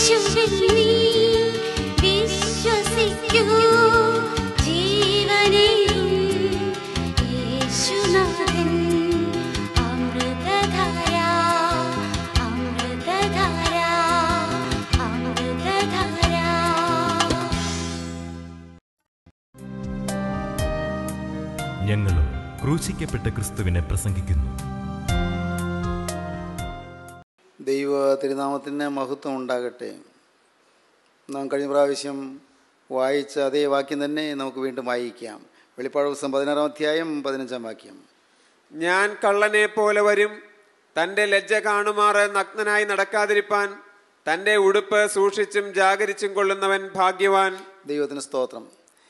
യേശുവിൽ നീ വിശ്വസിക്കൂ ജീവനെയും യേശുനാഥൻ അമൃതധാര അമൃതധാര അമൃതധാര ഞങ്ങളും ക്രൂശിക്കപ്പെട്ട ക്രിസ്തുവിനെ പ്രസംഗിക്കുന്നു ദൈവ തിരുനാമത്തിന് മഹത്വം ഉണ്ടാകട്ടെ നാം കഴിഞ്ഞ പ്രാവശ്യം വായിച്ച അതേ വാക്യം തന്നെ നമുക്ക് വീണ്ടും വായിക്കാം വെളിപ്പാട് ദിവസം പതിനാറാം അധ്യായം പതിനഞ്ചാം വാക്യം ഞാൻ കള്ളനെ പോലെ വരും തന്റെ ലജ്ജ കാണുമാറ് നഗ്നനായി നടക്കാതിരിപ്പാൻ തന്റെ ഉടുപ്പ് സൂക്ഷിച്ചും ജാഗരിച്ചും കൊള്ളുന്നവൻ ഭാഗ്യവാൻ ദൈവത്തിന് സ്തോത്രം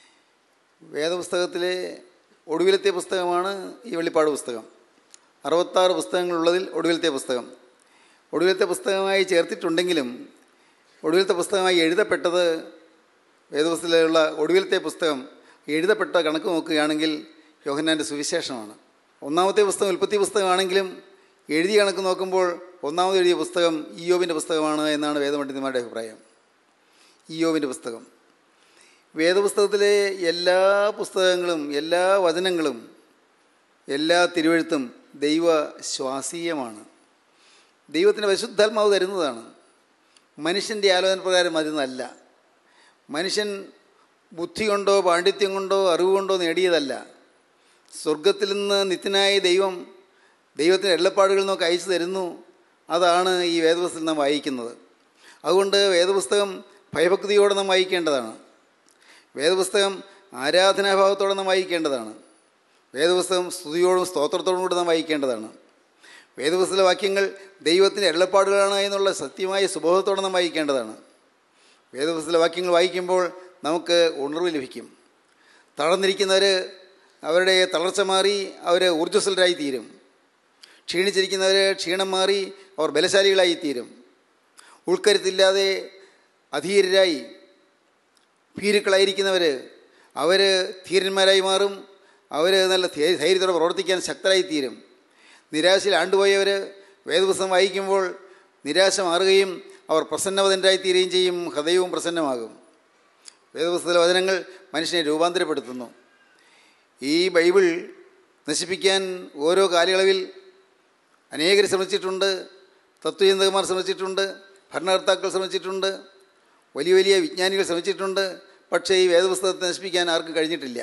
വേദപുസ്തകത്തിലെ ഒടുവിലത്തെ പുസ്തകമാണ് ഈ വെളിപ്പാട് പുസ്തകം അറുപത്താറ് പുസ്തകങ്ങളുള്ളതിൽ ഒടുവിലത്തെ പുസ്തകം ഒടുവിലത്തെ പുസ്തകമായി ചേർത്തിട്ടുണ്ടെങ്കിലും ഒടുവിലത്തെ പുസ്തകമായി എഴുതപ്പെട്ടത് വേദപുസ്തകത്തിലുള്ള ഒടുവിലത്തെ പുസ്തകം എഴുതപ്പെട്ട കണക്ക് നോക്കുകയാണെങ്കിൽ യോഹന്നാൻ്റെ സുവിശേഷമാണ് ഒന്നാമത്തെ പുസ്തകം ഉൽപ്പത്തി പുസ്തകമാണെങ്കിലും എഴുതിയ കണക്ക് നോക്കുമ്പോൾ ഒന്നാമത് എഴുതിയ പുസ്തകം ഇയോബിൻ്റെ പുസ്തകമാണ് എന്നാണ് വേദപണ്ഡിതന്മാരുടെ അഭിപ്രായം ഇയോബിൻ്റെ പുസ്തകം വേദപുസ്തകത്തിലെ എല്ലാ പുസ്തകങ്ങളും എല്ലാ വചനങ്ങളും എല്ലാ തിരുവഴുത്തും ദൈവ ശ്വാസീയമാണ് ദൈവത്തിൻ്റെ പരിശുദ്ധാത്മാവ് തരുന്നതാണ് മനുഷ്യൻ്റെ ആലോചന പ്രകാരം മരുന്നല്ല മനുഷ്യൻ ബുദ്ധി കൊണ്ടോ പാണ്ഡിത്യം കൊണ്ടോ അറിവ് കൊണ്ടോ നേടിയതല്ല സ്വർഗത്തിൽ നിന്ന് നിത്യനായ ദൈവം ദൈവത്തിൻ്റെ എള്ളപ്പാടുകൾ നമുക്ക് അയച്ചു തരുന്നു അതാണ് ഈ വേദപുസ്തകം നാം വായിക്കുന്നത് അതുകൊണ്ട് വേദപുസ്തകം ഭയഭക്തിയോടെ നാം വായിക്കേണ്ടതാണ് വേദപുസ്തകം ആരാധനാഭാവത്തോടെ നാം വായിക്കേണ്ടതാണ് വേദപുസ്തകം സ്തുതിയോടും സ്തോത്രത്തോടും കൂടി നാം വായിക്കേണ്ടതാണ് വേദപുസ്തക വാക്യങ്ങൾ ദൈവത്തിൻ്റെ എള്ളപ്പാടുകളാണ് എന്നുള്ള സത്യമായ സുബോധത്തോടെ നാം വായിക്കേണ്ടതാണ് വേദപുസ്തക വാക്യങ്ങൾ വായിക്കുമ്പോൾ നമുക്ക് ഉണർവ് ലഭിക്കും തളർന്നിരിക്കുന്നവർ അവരുടെ തളർച്ച മാറി അവർ ഊർജ്ജസ്വലരായി തീരും ക്ഷീണിച്ചിരിക്കുന്നവർ ക്ഷീണം മാറി അവർ ബലശാലികളായി തീരും ഉൾക്കരുത്തില്ലാതെ അധീരരായി ഭീരുക്കളായിരിക്കുന്നവർ അവർ ധീരന്മാരായി മാറും അവർ നല്ല ധൈ- ധൈര്യത്തോടെ പ്രവർത്തിക്കാൻ ശക്തരായി തീരും നിരാശയിൽ ആണ്ടുപോയവർ വേദപുസ്തകം വായിക്കുമ്പോൾ നിരാശ മാറുകയും അവർ പ്രസന്നവതരായി തീരുകയും ചെയ്യും ഹൃദയവും പ്രസന്നമാകും വേദപുസ്തക വചനങ്ങൾ മനുഷ്യനെ രൂപാന്തരപ്പെടുത്തുന്നു ഈ ബൈബിൾ നശിപ്പിക്കാൻ ഓരോ കാലയളവിൽ അനേകർ ശ്രമിച്ചിട്ടുണ്ട് തത്വചിന്തകന്മാർ ശ്രമിച്ചിട്ടുണ്ട് ഭരണകർത്താക്കൾ ശ്രമിച്ചിട്ടുണ്ട് വലിയ വലിയ വിജ്ഞാനികൾ ശ്രമിച്ചിട്ടുണ്ട് പക്ഷേ ഈ വേദപുസ്തകത്തെ നശിപ്പിക്കാൻ ആർക്കും കഴിഞ്ഞിട്ടില്ല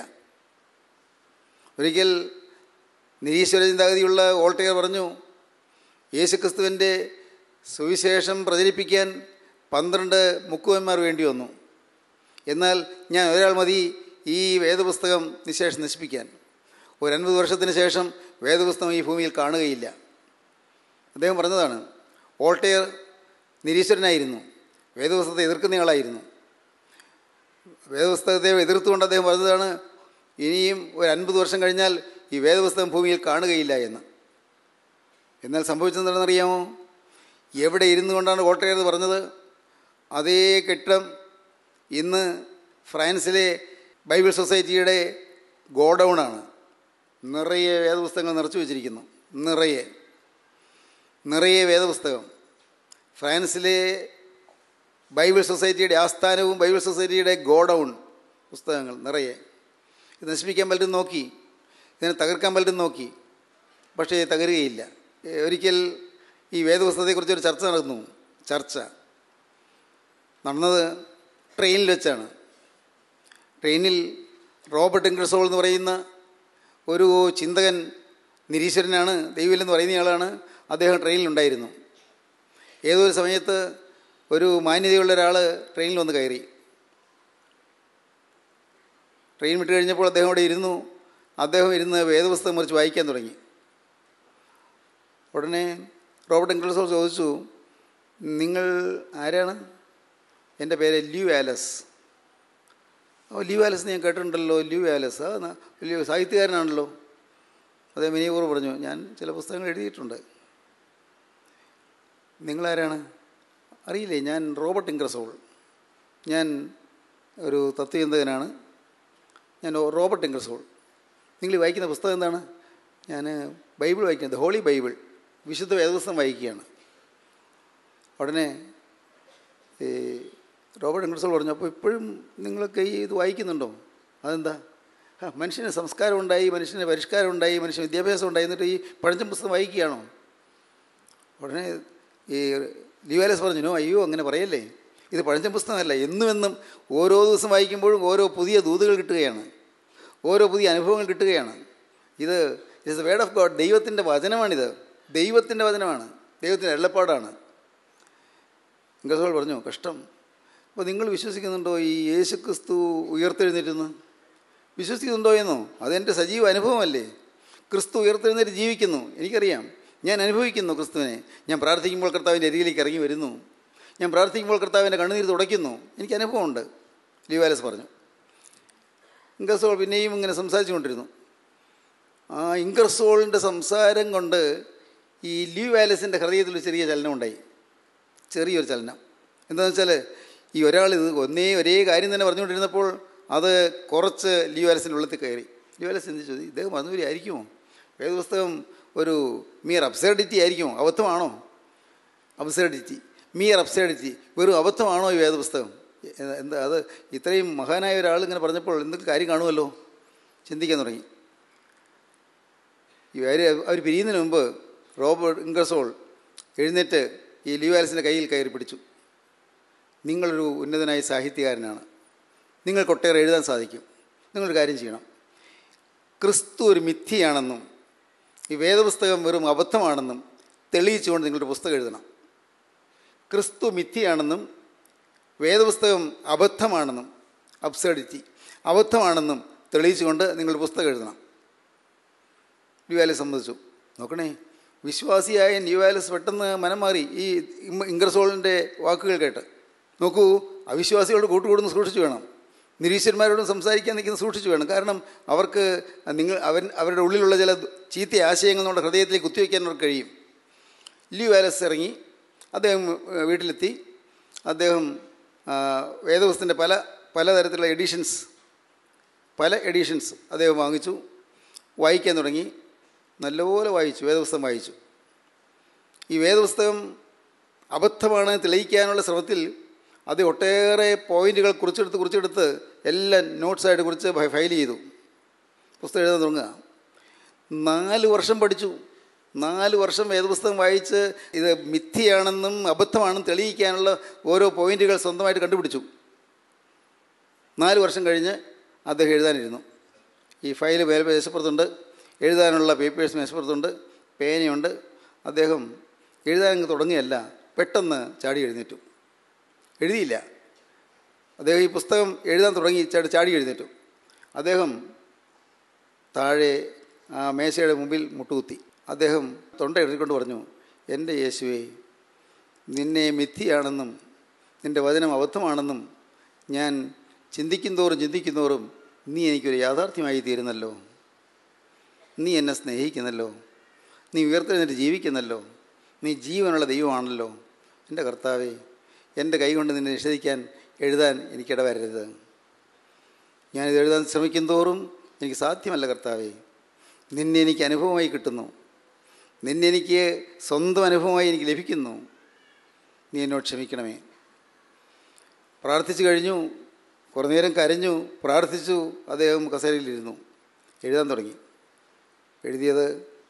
ഒരിക്കൽ നിരീശ്വര ചിന്താഗതിയുള്ള വോൾട്ടയർ പറഞ്ഞു യേശുക്രിസ്തുവിൻ്റെ സുവിശേഷം പ്രചരിപ്പിക്കാൻ പന്ത്രണ്ട് മുക്കുവന്മാർ വേണ്ടി വന്നു എന്നാൽ ഞാൻ ഒരാൾ മതി ഈ വേദപുസ്തകം നിശേഷം നശിപ്പിക്കാൻ ഒരു അൻപത് വർഷത്തിന് ശേഷം വേദപുസ്തകം ഈ ഭൂമിയിൽ കാണുകയില്ല അദ്ദേഹം പറഞ്ഞതാണ് വോൾട്ടയർ നിരീശ്വരനായിരുന്നു വേദപുസ്തകത്തെ എതിർക്കുന്നയാളായിരുന്നു വേദപുസ്തകത്തെ എതിർത്തുകൊണ്ട് അദ്ദേഹം പറഞ്ഞതാണ് ഇനിയും ഒരു അൻപത് വർഷം കഴിഞ്ഞാൽ ഈ വേദപുസ്തകം ഭൂമിയിൽ കാണുകയില്ല എന്ന് എന്നാൽ സംഭവിച്ചതെന്താണെന്നറിയാമോ എവിടെ ഇരുന്നു കൊണ്ടാണ് വോൾട്ടയർ ഇത് പറഞ്ഞത് അതേ കെട്ടിടം ഇന്ന് ഫ്രാൻസിലെ ബൈബിൾ സൊസൈറ്റിയുടെ ഗോഡൗണാണ് നിറയെ വേദപുസ്തകങ്ങൾ നിറച്ചു വച്ചിരിക്കുന്നു നിറയെ നിറയെ വേദപുസ്തകം ഫ്രാൻസിലെ ബൈബിൾ സൊസൈറ്റിയുടെ ആസ്ഥാനവും ബൈബിൾ സൊസൈറ്റിയുടെ ഗോഡൗൺ പുസ്തകങ്ങൾ നിറയെ ഇത് നശിപ്പിക്കാൻ പലരും നോക്കി ഇതിനെ തകർക്കാൻ പലരും നോക്കി പക്ഷേ തകരുകയില്ല ഏ, ഒരിക്കൽ ഈ വേദപുസ്തകത്തെക്കുറിച്ച് ഒരു ചർച്ച നടന്നു ചർച്ച നടന്നത് ട്രെയിനിൽ വെച്ചാണ് ട്രെയിനിൽ റോബർട്ട് ഇംഗ്രസോൾ എന്ന് പറയുന്ന ഒരു ചിന്തകൻ നിരീശ്വരനാണ് ദൈവമില്ലെന്ന് പറയുന്ന ആളാണ് അദ്ദേഹം ട്രെയിനിലുണ്ടായിരുന്നു ഏതോ ഒരു സമയത്ത് ഒരു മാന്യതയുള്ള ഒരാൾ ട്രെയിനിൽ വന്ന് കയറി ട്രെയിൻ വിട്ട് കഴിഞ്ഞപ്പോൾ അദ്ദേഹം അവിടെ ഇരുന്നു അദ്ദേഹം ഇരുന്ന് വേദപുസ്തകം മുറിച്ച് വായിക്കാൻ തുടങ്ങി ഉടനെ റോബർട്ട് ഇംഗ്ലസോൾ ചോദിച്ചു നിങ്ങൾ ആരാണ് എൻ്റെ പേര് ല്യൂ ആലസ് ഓ ല്യൂ ആലസ് ഞാൻ കേട്ടിട്ടുണ്ടല്ലോ ല്യൂ ആലസ് ആ ന- വലിയ സാഹിത്യകാരനാണല്ലോ അദ്ദേഹം വിനയപൂർവ്വം പറഞ്ഞു ഞാൻ ചില പുസ്തകങ്ങൾ എഴുതിയിട്ടുണ്ട് നിങ്ങളാരാണ് അറിയില്ലേ ഞാൻ റോബർട്ട് ഇംഗ്രസോൾ ഞാൻ ഒരു തത്വചിന്തകനാണ് ഞാൻ ഓ- റോബർട്ട് ഇംഗ്രസോൾ നിങ്ങൾ ഈ വായിക്കുന്ന പുസ്തകം എന്താണ് ഞാൻ ബൈബിൾ വായിക്കുന്നത് ഹോളി ബൈബിൾ വിശുദ്ധ വേദപുസ്തകം വായിക്കുകയാണ് ഉടനെ ഈ റോബർട്ട് ഇംഗ്ലസോൾ പറഞ്ഞു അപ്പോൾ ഇപ്പോഴും നിങ്ങളൊക്കെ ഈ ഇത് വായിക്കുന്നുണ്ടോ അതെന്താ ആ മനുഷ്യന് സംസ്കാരം ഉണ്ടായി മനുഷ്യന് പരിഷ്കാരം ഉണ്ടായി മനുഷ്യന് വിദ്യാഭ്യാസം ഉണ്ടായി എന്നിട്ട് ഈ പഴഞ്ചൻ പുസ്തകം വായിക്കുകയാണോ ഉടനെ ഈ ലിവാലസ് പറഞ്ഞു നോ അയ്യോ അങ്ങനെ പറയല്ലേ ഇത് പഴഞ്ചൻ പുസ്തകമല്ല എന്നും എന്നും ഓരോ ദിവസം വായിക്കുമ്പോഴും ഓരോ പുതിയ ദൂതുകൾ കിട്ടുകയാണ് ഓരോ പുതിയ അനുഭവങ്ങൾ കിട്ടുകയാണ് ഇത് it's a word of God ദൈവത്തിൻ്റെ വചനമാണിത് ദൈവത്തിൻ്റെ വചനമാണ് ദൈവത്തിൻ്റെ എള്ളപ്പാടാണ് ഇംഗ്ലസോൾ പറഞ്ഞു കഷ്ടം അപ്പോൾ നിങ്ങൾ വിശ്വസിക്കുന്നുണ്ടോ ഈ യേശു ക്രിസ്തു ഉയർത്തെഴുന്നേറ്റെന്ന് വിശ്വസിക്കുന്നുണ്ടോ എന്നോ അതെൻ്റെ സജീവ അനുഭവമല്ലേ ക്രിസ്തു ഉയർത്തെഴുന്നേറ്റ് ജീവിക്കുന്നു എനിക്കറിയാം ഞാൻ അനുഭവിക്കുന്നു ക്രിസ്തുവിനെ ഞാൻ പ്രാർത്ഥിക്കുമ്പോൾ കർത്താവിൻ്റെ അരികിലേക്ക് ഇറങ്ങി വരുന്നു ഞാൻ പ്രാർത്ഥിക്കുമ്പോൾ കർത്താവിൻ്റെ കണ്ണുനീര് തുടയ്ക്കുന്നു എനിക്ക് അനുഭവമുണ്ട് ലീവാലസ് പറഞ്ഞു ഇംഗർസോൾ പിന്നെയും ഇങ്ങനെ സംസാരിച്ചു കൊണ്ടിരുന്നു ആ ഇംഗർസോളിൻ്റെ സംസാരം കൊണ്ട് ഈ ലീവ് വാലസിൻ്റെ ഹൃദയത്തിൽ ഒരു ചെറിയ ചലനം ഉണ്ടായി ചെറിയൊരു ചലനം എന്താണെന്ന് വെച്ചാൽ ഈ ഒരാൾ ഇത് ഒന്നേ ഒരേ കാര്യം തന്നെ പറഞ്ഞുകൊണ്ടിരുന്നപ്പോൾ അത് കുറച്ച് ലീവ് വാലസിൻ്റെ ഉള്ളത്തിൽ കയറി ലീവ് വാലസ് ചിന്തിച്ചു ഇദ്ദേഹം പറഞ്ഞവരെ ആയിരിക്കുമോ വേദപുസ്തകം ഒരു മിയർ അബ്സേർഡിറ്റി ആയിരിക്കുമോ അബദ്ധമാണോ അബ്സേർഡിറ്റി മിയർ അബ്സേർഡിറ്റി വെറും അബദ്ധമാണോ ഈ വേദപുസ്തകം എ- എന്താ അത് ഇത്രയും മഹാനായ ഒരാൾ ഇങ്ങനെ പറഞ്ഞപ്പോൾ എന്തെങ്കിലും കാര്യം കാണുമല്ലോ ചിന്തിക്കാൻ തുടങ്ങി ഈ അവർ അവർ പിരിയുന്നതിന് മുമ്പ് റോബർട്ട് ഇംഗർസോൾ എഴുന്നേറ്റ് ഈ ലീവാലസിൻ്റെ കയ്യിൽ കയറി പിടിച്ചു നിങ്ങളൊരു ഉന്നതനായ സാഹിത്യകാരനാണ് നിങ്ങൾക്ക് ഒട്ടേറെ എഴുതാൻ സാധിക്കും നിങ്ങളൊരു കാര്യം ചെയ്യണം ക്രിസ്തു ഒരു മിഥ്യയാണെന്നും ഈ വേദപുസ്തകം വെറും അബദ്ധമാണെന്നും തെളിയിച്ചുകൊണ്ട് നിങ്ങളുടെ പുസ്തകം എഴുതണം ക്രിസ്തു മിഥ്യയാണെന്നും വേദപുസ്തകം അബദ്ധമാണെന്നും അബ്സേഡിറ്റി അബദ്ധമാണെന്നും തെളിയിച്ചുകൊണ്ട് നിങ്ങളുടെ പുസ്തകം എഴുതണം ന്യൂവാലസ് സമ്മതിച്ചു നോക്കണേ വിശ്വാസിയായ ന്യൂവാലസ് പെട്ടെന്ന് മനം മാറി ഈ ഇം- ഇംഗ്രസോളിൻ്റെ വാക്കുകൾ കേട്ട് നോക്കൂ അവിശ്വാസികളോട് കൂട്ടുകൂടുന്ന സൂക്ഷിച്ചു വേണം നിരീശ്വരന്മാരോടും സംസാരിക്കാൻ നിൽക്കുന്ന സൂക്ഷിച്ചു വേണം കാരണം അവർക്ക് നിങ്ങൾ അവൻ അവരുടെ ഉള്ളിലുള്ള ചില ചീത്ത ആശയങ്ങൾ നമ്മുടെ ഹൃദയത്തിലേക്ക് കുത്തിവെക്കാൻ അവർക്ക് കഴിയും ലീ വാലസ് ഇറങ്ങി അദ്ദേഹം ഏഹ്, വീട്ടിലെത്തി അദ്ദേഹം ആ, വേദപുസ്തകത്തിൻ്റെ പല പലതരത്തിലുള്ള എഡിഷൻസ് പല എഡിഷൻസ് അദ്ദേഹം വാങ്ങിച്ചു വായിക്കാൻ തുടങ്ങി നല്ലപോലെ വായിച്ചു വേദപുസ്തകം വായിച്ചു ഈ വേദപുസ്തകം അബദ്ധമാണ് തെളിയിക്കാനുള്ള ശ്രമത്തിൽ അത് ഒട്ടേറെ പോയിന്റുകൾ കുറിച്ചെടുത്ത് കുറിച്ചെടുത്ത് എല്ലാം നോട്ട്സായിട്ട് കുറിച്ച് ഫ- ഫയൽ ചെയ്തു പുസ്തകം എഴുതാൻ തുടങ്ങുക നാല് വർഷം പഠിച്ചു നാല് വർഷം വേദപുസ്തകം വായിച്ച് ഇത് മിഥ്യയാണെന്നും അബദ്ധമാണെന്നും തെളിയിക്കാനുള്ള ഓരോ പോയിന്റുകൾ സ്വന്തമായിട്ട് കണ്ടുപിടിച്ചു നാല് വർഷം കഴിഞ്ഞ് അദ്ദേഹം എഴുതാനിരുന്നു ഈ ഫയൽ വേറെ മേശപ്പുറത്തുണ്ട് എഴുതാനുള്ള പേപ്പേഴ്സ് മേശപ്പുറത്തുണ്ട് പേനയുണ്ട് അദ്ദേഹം എഴുതാൻ അങ്ങ് തുടങ്ങിയല്ല പെട്ടെന്ന് ചാടി എഴുന്നേറ്റു എഴുതിയില്ല അദ്ദേഹം ഈ പുസ്തകം എഴുതാൻ തുടങ്ങി ചാടി ചാടി എഴുന്നേറ്റു അദ്ദേഹം താഴെ ആ മേശയുടെ മുമ്പിൽ മുട്ടുകുത്തി അദ്ദേഹം തൊണ്ട എഴുതിക്കൊണ്ട് പറഞ്ഞു എൻ്റെ യേശുവേ നിന്നെ മിഥ്യയാണെന്നും നിൻ്റെ വചനം അബദ്ധമാണെന്നും ഞാൻ ചിന്തിക്കും തോറും ചിന്തിക്കും തോറും നീ എനിക്കൊരു യാഥാർത്ഥ്യമായി തീരുന്നല്ലോ നീ എന്നെ സ്നേഹിക്കുന്നല്ലോ നീ ഉയർത്തെഴുന്നേറ്റ് ജീവിക്കുന്നല്ലോ നീ ജീവനുള്ള ദൈവമാണല്ലോ എൻ്റെ കർത്താവേ എൻ്റെ കൈ കൊണ്ട് നിന്നെ നിഷേധിക്കാൻ എഴുതാൻ എനിക്കിട വരരുത് ഞാനിത് എഴുതാൻ ശ്രമിക്കും തോറും എനിക്ക് സാധ്യമല്ല കർത്താവേ നിന്നെ എനിക്ക് അനുഭവമായി കിട്ടുന്നു നിന്നെ എനിക്ക് സ്വന്തം അനുഭവമായി എനിക്ക് ലഭിക്കുന്നു നീ എന്നോട് ക്ഷമിക്കണമേ പ്രാർത്ഥിച്ചു കഴിഞ്ഞു കുറേ നേരം കരഞ്ഞു പ്രാർത്ഥിച്ചു അദ്ദേഹം കസേരയിലിരുന്നു എഴുതാൻ തുടങ്ങി എഴുതിയത്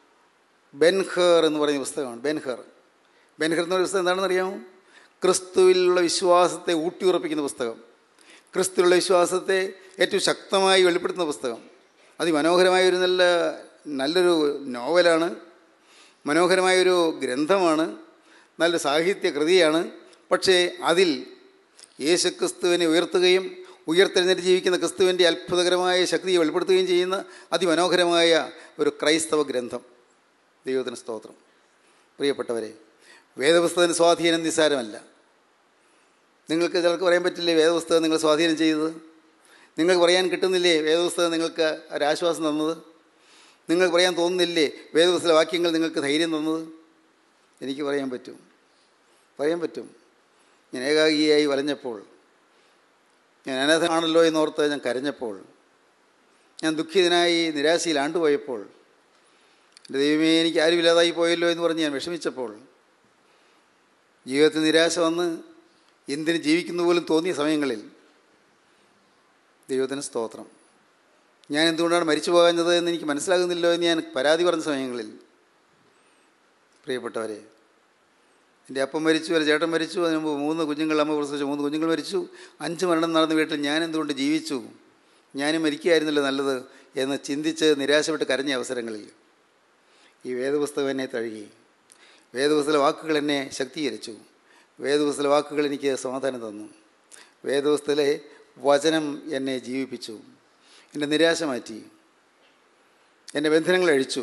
ബെൻഹർ എന്ന് പറയുന്ന പുസ്തകമാണ് ബെൻഹർ ബെൻഹർ എന്ന് പറയുന്ന പുസ്തകം എന്താണെന്ന് അറിയാമോ ക്രിസ്തുവിലുള്ള വിശ്വാസത്തെ ഊട്ടിയുറപ്പിക്കുന്ന പുസ്തകം ക്രിസ്തുവിലുള്ള വിശ്വാസത്തെ ഏറ്റവും ശക്തമായി വെളിപ്പെടുത്തുന്ന പുസ്തകം അതിമനോഹരമായ ഒരു നല്ല നല്ലൊരു നോവലാണ് മനോഹരമായൊരു ഗ്രന്ഥമാണ് നല്ലൊരു സാഹിത്യ കൃതിയാണ് പക്ഷേ അതിൽ യേശുക്രിസ്തുവിനെ ഉയർത്തുകയും ഉയർത്തെഴുന്നേറ്റ് ജീവിക്കുന്ന ക്രിസ്തുവിൻ്റെ അത്ഭുതകരമായ ശക്തിയെ വെളിപ്പെടുത്തുകയും ചെയ്യുന്ന അതിമനോഹരമായ ഒരു ക്രൈസ്തവ ഗ്രന്ഥം ദൈവത്തിന് സ്തോത്രം പ്രിയപ്പെട്ടവരെ വേദപുസ്തകത്തിന് സ്വാധീനം നിസ്സാരമല്ല നിങ്ങൾക്ക് ചിലർക്ക് പറയാൻ പറ്റില്ലേ വേദപുസ്തകം നിങ്ങൾ സ്വാധീനം ചെയ്തത് നിങ്ങൾക്ക് പറയാൻ കിട്ടുന്നില്ലേ വേദപുസ്തകം നിങ്ങൾക്ക് ഒരാശ്വാസം തന്നത് നിങ്ങൾക്ക് പറയാൻ തോന്നുന്നില്ലേ വേദപുസ്തക വാക്യങ്ങൾ നിങ്ങൾക്ക് ധൈര്യം തന്നത് എനിക്ക് പറയാൻ പറ്റും പറയാൻ പറ്റും ഞാൻ ഏകാഗിയായി വലഞ്ഞപ്പോൾ ഞാൻ അനാഥമാണല്ലോ എന്നോർത്ത് ഞാൻ കരഞ്ഞപ്പോൾ ഞാൻ ദുഃഖിതനായി നിരാശയിൽ ആണ്ടുപോയപ്പോൾ എൻ്റെ ദൈവമേ എനിക്ക് ആരുമില്ലാതായി പോയല്ലോ എന്ന് പറഞ്ഞ് ഞാൻ വിഷമിച്ചപ്പോൾ ജീവിതത്തിൽ നിരാശ വന്ന് എന്തിന് ജീവിക്കുന്നു പോലും തോന്നിയ സമയങ്ങളിൽ ദൈവത്തിന് സ്തോത്രം ഞാൻ എന്തുകൊണ്ടാണ് മരിച്ചു പോകാഞ്ഞത് എന്ന് എനിക്ക് മനസ്സിലാകുന്നില്ലോ എന്ന് ഞാൻ പരാതി പറഞ്ഞ സമയങ്ങളിൽ പ്രിയപ്പെട്ടവരെ എൻ്റെ അപ്പം മരിച്ചു ഒരു ചേട്ടൻ മരിച്ചു അതിന് മുമ്പ് മൂന്ന് കുഞ്ഞുങ്ങൾ അമ്മ പ്രസവിച്ചു മൂന്ന് കുഞ്ഞുങ്ങൾ മരിച്ചു അഞ്ച് മരണം നടന്ന വീട്ടിൽ ഞാൻ എന്തുകൊണ്ട് ജീവിച്ചു ഞാനും മരിക്കുകയായിരുന്നല്ലോ നല്ലത് എന്ന് ചിന്തിച്ച് നിരാശപ്പെട്ട് കരഞ്ഞ അവസരങ്ങളിൽ ഈ വേദപുസ്തകം എന്നെ തഴുകി വേദപുസ്തക വാക്കുകൾ എന്നെ ശക്തീകരിച്ചു വേദപുസ്തക വാക്കുകൾ എനിക്ക് സമാധാനം തന്നു വേദപുസ്തകത്തിലെ വചനം എന്നെ ജീവിപ്പിച്ചു എൻ്റെ നിരാശ മാറ്റി എൻ്റെ ബന്ധനങ്ങൾ അഴിച്ചു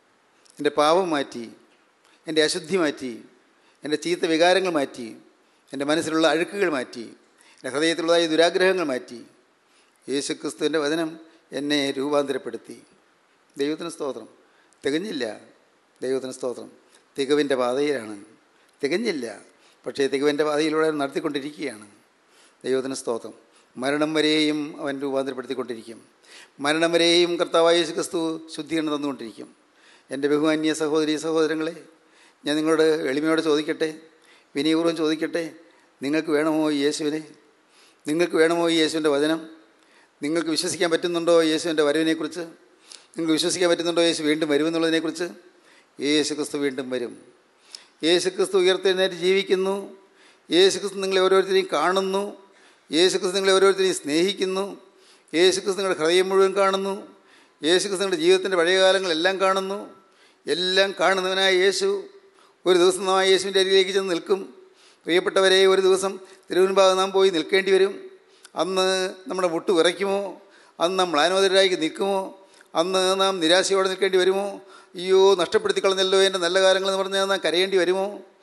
എൻ്റെ പാപം മാറ്റി എൻ്റെ അശുദ്ധി മാറ്റി എൻ്റെ ചീത്ത വികാരങ്ങൾ മാറ്റി എൻ്റെ മനസ്സിലുള്ള അഴുക്കുകൾ മാറ്റി എൻ്റെ ഹൃദയത്തിലുള്ളതായ ദുരാഗ്രഹങ്ങൾ മാറ്റി യേശുക്രിസ്തുവിൻ്റെ വചനം എന്നെ രൂപാന്തരപ്പെടുത്തി ദൈവത്തിന് സ്തോത്രം തികഞ്ഞില്ല ദൈവത്തിന് സ്തോത്രം തികവിൻ്റെ പാതയിലാണ് തികഞ്ഞില്ല പക്ഷേ തികവിൻ്റെ പാതയിലൂടെ നടത്തിക്കൊണ്ടിരിക്കുകയാണ് ദൈവത്തിന് സ്തോത്രം മരണം വരെയും അവൻ രൂപാന്തരപ്പെടുത്തിക്കൊണ്ടിരിക്കും മരണം വരെയും കർത്താവായ യേശു ക്രിസ്തു ശുദ്ധീകരണം തന്നുകൊണ്ടിരിക്കും എൻ്റെ ബഹുമാന്യ സഹോദരി സഹോദരങ്ങളെ ഞാൻ നിങ്ങളോട് എളിമയോടെ ചോദിക്കട്ടെ വിനയപൂർവ്വം ചോദിക്കട്ടെ നിങ്ങൾക്ക് വേണമോ ഈ യേശുവിനെ നിങ്ങൾക്ക് വേണമോ ഈ യേശുവിൻ്റെ വചനം നിങ്ങൾക്ക് വിശ്വസിക്കാൻ പറ്റുന്നുണ്ടോ യേശുവിൻ്റെ വരവിനെക്കുറിച്ച് നിങ്ങൾക്ക് വിശ്വസിക്കാൻ പറ്റുന്നുണ്ടോ യേശു വീണ്ടും വരുമെന്നുള്ളതിനെക്കുറിച്ച് യേശു ക്രിസ്തു വീണ്ടും വരും യേശു ക്രിസ്തു ഉയർത്തെഴുന്നേറ്റ് ജീവിക്കുന്നു യേശു ക്രിസ്തു നിങ്ങളെ ഓരോരുത്തരെയും കാണുന്നു യേശു ക്രിസ്തു നിങ്ങളെ ഓരോരുത്തരെയും സ്നേഹിക്കുന്നു യേശു ക്രിസ്തു നിങ്ങളുടെ ഹൃദയം മുഴുവൻ കാണുന്നു യേശു ക്രിസ്തു നിങ്ങളുടെ ജീവിതത്തിൻ്റെ പഴയ കാലങ്ങളെല്ലാം കാണുന്നു എല്ലാം കാണുന്നവനായ യേശു ഒരു ദിവസം നാം ആ യേശുവിൻ്റെ അരികിലേക്ക് ചെന്ന് നിൽക്കും പ്രിയപ്പെട്ടവരെ ഒരു ദിവസം തിരുവൻപാകം നാം പോയി നിൽക്കേണ്ടി വരും അന്ന് നമ്മുടെ മുട്ട് വിറയ്ക്കുമോ അന്ന് നാം മ്ലാനോദരായി നിൽക്കുമോ അന്ന് നാം നിരാശയോടെ നിൽക്കേണ്ടി വരുമോ അയ്യോ നഷ്ടപ്പെടുത്തി കളഞ്ഞല്ലോ എൻ്റെ നല്ല കാര്യങ്ങളെന്ന് പറഞ്ഞാൽ നാം കരയേണ്ടി വരുമോ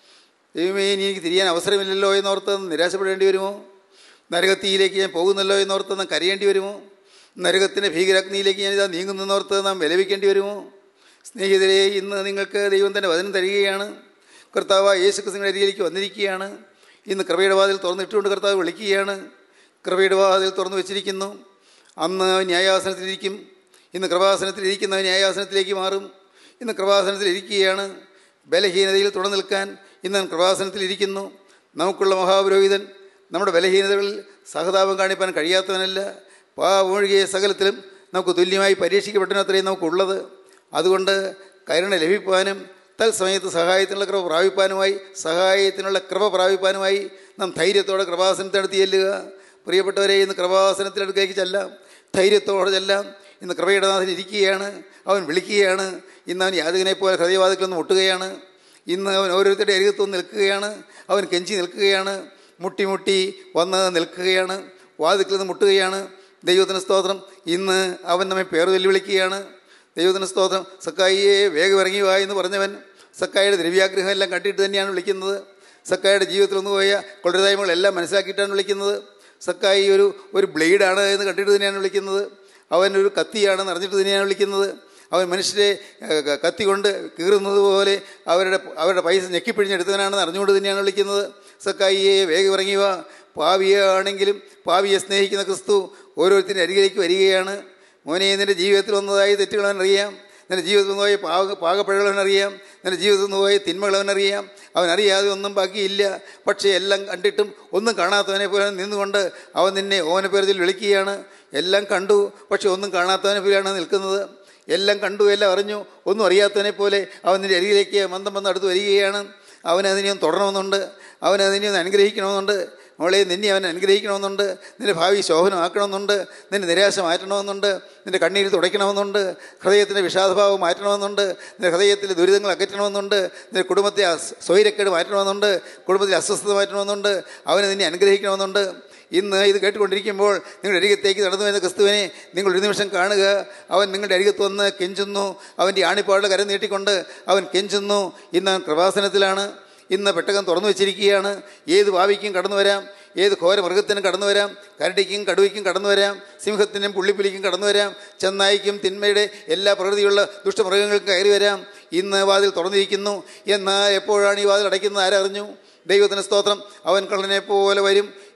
ദൈവമേ ഇനി എനിക്ക് തിരിയാൻ അവസരമില്ലല്ലോ എന്നോർത്ത് നിരാശപ്പെടേണ്ടി വരുമോ നരകത്തിയിലേക്ക് ഞാൻ പോകുന്നല്ലോ എന്നോർത്ത് നാം കരയേണ്ടി വരുമോ നരകത്തിൻ്റെ ഭീകരാഗ്നിയിലേക്ക് ഞാൻ ഇതാ നീങ്ങുന്നോർത്ത് നാം വിലപിക്കേണ്ടി വരുമോ സ്നേഹിതരെ ഇന്ന് നിങ്ങൾക്ക് ദൈവം തന്നെ വചനം തരികയാണ് കർത്താവ് യേശു ക്രിസ്തുവിൻ്റെ അരികിലേക്ക് വന്നിരിക്കുകയാണ് ഇന്ന് കൃപയുടെ വാതിൽ തുറന്നിട്ടുകൊണ്ട് കർത്താവ് വിളിക്കുകയാണ് കൃപയുടെ വാതിൽ തുറന്നു വെച്ചിരിക്കുന്നു അന്ന് ന്യായാസനത്തിലിരിക്കും ഇന്ന് കൃപാസനത്തിലിരിക്കുന്നവൻ ന്യായാസനത്തിലേക്ക് മാറും ഇന്ന് കൃപാസനത്തിലിരിക്കുകയാണ് ബലഹീനതയിൽ തുടർന്ന് നിൽക്കാൻ ഇന്ന് കൃപാസനത്തിലിരിക്കുന്നു നമുക്കുള്ള മഹാപുരോഹിതൻ നമ്മുടെ ബലഹീനതകളിൽ സഹതാപം കാണിപ്പാൻ കഴിയാത്തവനല്ല പാവൊഴുകിയ സകലത്തിലും നമുക്ക് തുല്യമായി പരീക്ഷിക്കപ്പെട്ടതിനത്രയും നമുക്കുള്ളത് അതുകൊണ്ട് കരുണ ലഭിപ്പാനും തത്സമയത്ത് സഹായത്തിനുള്ള കൃപ പ്രാപിപ്പാനുമായി സഹായത്തിനുള്ള കൃപ പ്രാപിപ്പാനുമായി നാം ധൈര്യത്തോടെ കൃപാസനത്തിനടുത്ത് ചെല്ലുക പ്രിയപ്പെട്ടവരെ ഇന്ന് കൃപാസനത്തിനടുത്തേക്ക് ചെല്ലാം ധൈര്യത്തോടെ ചെല്ലാം ഇന്ന് കൃപയുടെ നാഥൻ ഇരിക്കുകയാണ് അവൻ വിളിക്കുകയാണ് ഇന്ന് അവൻ യാചകനെ പോലെ ഹൃദയവാദികളൊന്ന് മുട്ടുകയാണ് ഇന്ന് അവൻ ഓരോരുത്തരുടെ അരികത്തൊന്ന് നിൽക്കുകയാണ് അവൻ കെഞ്ചി നിൽക്കുകയാണ് മുട്ടി മുട്ടി വന്ന് നിൽക്കുകയാണ് വാതിക്കൽ നിന്ന് മുട്ടുകയാണ് ദൈവത്തിന് സ്തോത്രം ഇന്ന് അവൻ നമ്മെ പേർ വെല്ലുവിളിക്കുകയാണ് ദൈവത്തിന് സ്തോത്രം സക്കായിയെ വേഗം ഇറങ്ങി വാ എന്ന് പറഞ്ഞവൻ സക്കായിയുടെ ദ്രവ്യാഗ്രഹം എല്ലാം കണ്ടിട്ട് തന്നെയാണ് വിളിക്കുന്നത് സക്കായിയുടെ ജീവിതത്തിൽ ഒന്ന് പോയ കൊള്ളരുതായ്മകളെല്ലാം മനസ്സിലാക്കിയിട്ടാണ് വിളിക്കുന്നത് സക്കായി ഒരു ഒരു ബ്ലേഡാണ് എന്ന് കണ്ടിട്ട് തന്നെയാണ് വിളിക്കുന്നത് അവൻ ഒരു കത്തിയാണെന്ന് അറിഞ്ഞിട്ട് തന്നെയാണ് വിളിക്കുന്നത് അവൻ മനുഷ്യരെ ഏഹ്, ക- കത്തി കൊണ്ട് കീറുന്നത് പോലെ അവരുടെ അവരുടെ പൈസ ഞെക്കിപ്പിഴിഞ്ഞെടുത്തവനാണെന്ന് അറിഞ്ഞുകൊണ്ട് തന്നെയാണ് വിളിക്കുന്നത് സക്കായിയെ വേഗം ഇറങ്ങി വാ പാവിയാണെങ്കിലും പാവിയെ സ്നേഹിക്കുന്ന ക്രിസ്തു ഓരോരുത്തരുടെ അരികിലേക്ക് വരികയാണ് മോനെ നിൻ്റെ ജീവിതത്തിൽ വന്നതായി തെറ്റുകൾ അവനറിയാം നിൻ്റെ ജീവിതത്തിൽ നിന്ന് പോയ പാക പാകപ്പിഴകൾ അവനറിയാം നിൻ്റെ ജീവിതത്തിൽ നിന്ന് പോയ തിന്മകൾ അവനറിയാം അവനറിയാതെ ഒന്നും ബാക്കിയില്ല പക്ഷേ എല്ലാം കണ്ടിട്ടും ഒന്നും കാണാത്തവനെ പോലെ നിന്നുകൊണ്ട് അവൻ നിന്നെ ഓന പേരിൽ വിളിക്കുകയാണ് എല്ലാം കണ്ടു പക്ഷെ ഒന്നും കാണാത്തവനെ പോലെയാണ് നിൽക്കുന്നത് എല്ലാം കണ്ടു എല്ലാം അറിഞ്ഞു ഒന്നും അറിയാത്തവനെ പോലെ അവൻ നിൻ്റെ അരികിലേക്ക് മന്ദം വന്ന് അടുത്ത് വരികയാണ് അവനതിനെ ഒന്ന് തുടരണമെന്നുണ്ട് അവനതിനെ ഒന്ന് അനുഗ്രഹിക്കണമെന്നുണ്ട് മോളെ നിന്നെ അവൻ അനുഗ്രഹിക്കണമെന്നുണ്ട് നിന്റെ ഭാവി ശോഭനമാക്കണമെന്നുണ്ട് നിന്റെ നിരാശ മാറ്റണമെന്നുണ്ട് നിന്റെ കണ്ണീര് തുടയ്ക്കണമെന്നുണ്ട് ഹൃദയത്തിൻ്റെ വിഷാദഭാവം മാറ്റണമെന്നുണ്ട് നിന്റെ ഹൃദയത്തിലെ ദുരിതങ്ങൾ അകറ്റണമെന്നുണ്ട് നിന്റെ കുടുംബത്തെ അസ്- സ്വൈരക്കേട് മാറ്റണമെന്നുണ്ട് കുടുംബത്തിലെ അസ്വസ്ഥത മാറ്റണമെന്നുണ്ട് അവനെ നിന്നെ അനുഗ്രഹിക്കണമെന്നുണ്ട് ഇന്ന് ഇത് കേട്ടുകൊണ്ടിരിക്കുമ്പോൾ നിങ്ങളുടെ അരികത്തേക്ക് നടന്നു വരുന്ന ക്രിസ്തുവിനെ നിങ്ങൾ ഒരു നിമിഷം കാണുക അവൻ നിങ്ങളുടെ അരികത്ത് വന്ന് കെഞ്ചുന്നു അവൻ്റെ ആണിപ്പാടുടെ കരം നീട്ടിക്കൊണ്ട് അവൻ കെഞ്ചുന്നു ഇന്ന് അവൻ കൃപാസനത്തിലാണ് ഇന്ന് പെട്ടകം തുറന്നു വെച്ചിരിക്കുകയാണ് ഏത് ഭാവിക്കും കടന്നു വരാം ഏത് ഘോര മൃഗത്തിനും കടന്നു വരാം കരടിക്കും കടുവയ്ക്കും കടന്നു വരാം സിംഹത്തിനും പുള്ളിപ്പുലിക്കും കടന്നു വരാം ചെന്നായിക്കും തിന്മയുടെ എല്ലാ പ്രകൃതിയുള്ള ദുഷ്ടമൃഗങ്ങൾക്കും കയറി വരാം ഇന്ന് വാതിൽ തുറന്നിരിക്കുന്നു എന്നാൽ എപ്പോഴാണ് ഈ വാതിൽ അടയ്ക്കുന്നത് ആരറിഞ്ഞു ദൈവത്തിന് സ്തോത്രം അവൻ കള്ളനെ പോലെ വരും